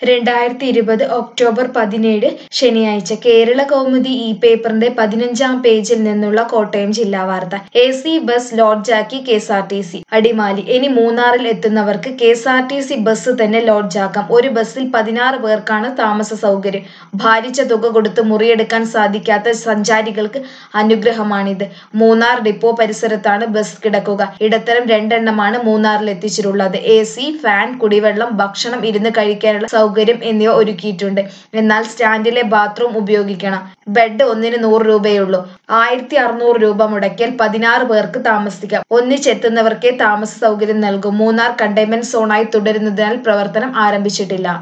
രണ്ടായിരത്തി ഇരുപത് ഒക്ടോബർ പതിനേഴ് ശനിയാഴ്ച കേരള കൗമുദി ഈ പേപ്പറിന്റെ പതിനഞ്ചാം പേജിൽ നിന്നുള്ള കോട്ടയം ജില്ലാ വാർത്ത എ സി ബസ് ലോഡ്ജാക്കി K S R T C Adimali ഇനി മൂന്നാറിൽ എത്തുന്നവർക്ക് K S R T C bus തന്നെ ലോഡ്ജാക്കാം ഒരു ബസ്സിൽ പതിനാറ് പേർക്കാണ് താമസ സൗകര്യം ഭാരിച്ച തുക കൊടുത്ത് മുറിയെടുക്കാൻ സാധിക്കാത്ത സഞ്ചാരികൾക്ക് അനുഗ്രഹമാണിത് മൂന്നാർ ഡിപ്പോ പരിസരത്താണ് ബസ് കിടക്കുക ഇടത്തരം രണ്ടെണ്ണമാണ് മൂന്നാറിൽ എത്തിച്ചിട്ടുള്ളത് എ സി ഫാൻ കുടിവെള്ളം ഭക്ഷണം ഇരുന്ന് കഴിക്കാനുള്ള സൗകര്യം എന്നിവ ഒരുക്കിയിട്ടുണ്ട് എന്നാൽ സ്റ്റാൻഡിലെ ബാത്റൂം ഉപയോഗിക്കണം ബെഡ് ഒന്നിന് നൂറ് രൂപയുള്ളൂ ആയിരത്തി അറുന്നൂറ് രൂപ മുടക്കിയാൽ പതിനാറ് പേർക്ക് താമസിക്കാം ഒന്നിച്ചെത്തുന്നവർക്കേ താമസ സൗകര്യം നൽകും മൂന്നാർ കണ്ടെയ്ൻമെന്റ് സോണായി തുടരുന്നതിനാൽ പ്രവർത്തനം ആരംഭിച്ചിട്ടില്ല